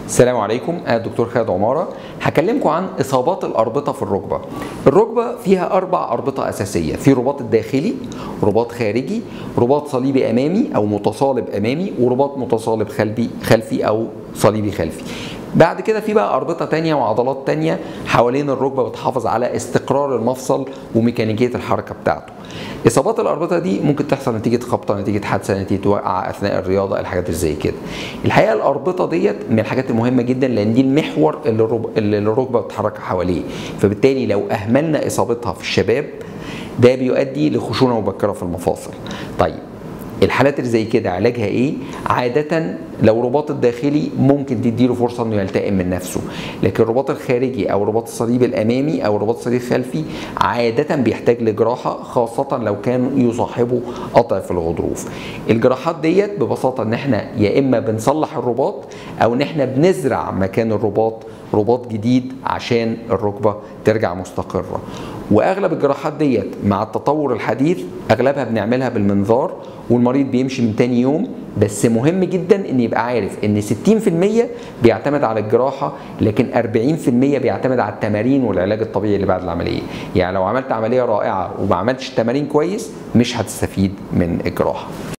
السلام عليكم انا الدكتور خالد عماره هكلمكم عن اصابات الاربطه في الركبه الركبه فيها اربع اربطه اساسيه في رباط الداخلي رباط خارجي رباط صليبي امامي او متصالب امامي ورباط متصالب خلفي خلفي او صليبي خلفي بعد كده في بقى اربطه تانية وعضلات تانية حوالين الركبه بتحافظ على استقرار المفصل وميكانيكيه الحركه بتاعته اصابات الاربطه دي ممكن تحصل نتيجه خبطه نتيجه حادثه نتيجه وقعه اثناء الرياضه الحاجات اللي زي كده الحقيقه الاربطه ديت من الحاجات المهمه جدا لان دي المحور اللي, الرب... اللي الركبه بتتحرك حواليه فبالتالي لو اهملنا اصابتها في الشباب ده بيؤدي لخشونه مبكره في المفاصل طيب الحالات اللي زي كده علاجها ايه؟ عادة لو رباط الداخلي ممكن تديله فرصة انه يلتئم من نفسه، لكن الرباط الخارجي او رباط الصليب الامامي او رباط الصليب الخلفي عادة بيحتاج لجراحة خاصة لو كان يصاحبه قطع في الغضروف. الجراحات ديت ببساطة ان احنا يا اما بنصلح الرباط او ان احنا بنزرع مكان الرباط رباط جديد عشان الركبة ترجع مستقرة. واغلب الجراحات ديت مع التطور الحديث اغلبها بنعملها بالمنظار والمريض بيمشي من تاني يوم بس مهم جدا ان يبقى عارف ان 60% بيعتمد على الجراحه لكن 40% بيعتمد على التمارين والعلاج الطبيعي اللي بعد العمليه يعني لو عملت عمليه رائعه وما عملتش تمارين كويس مش هتستفيد من الجراحه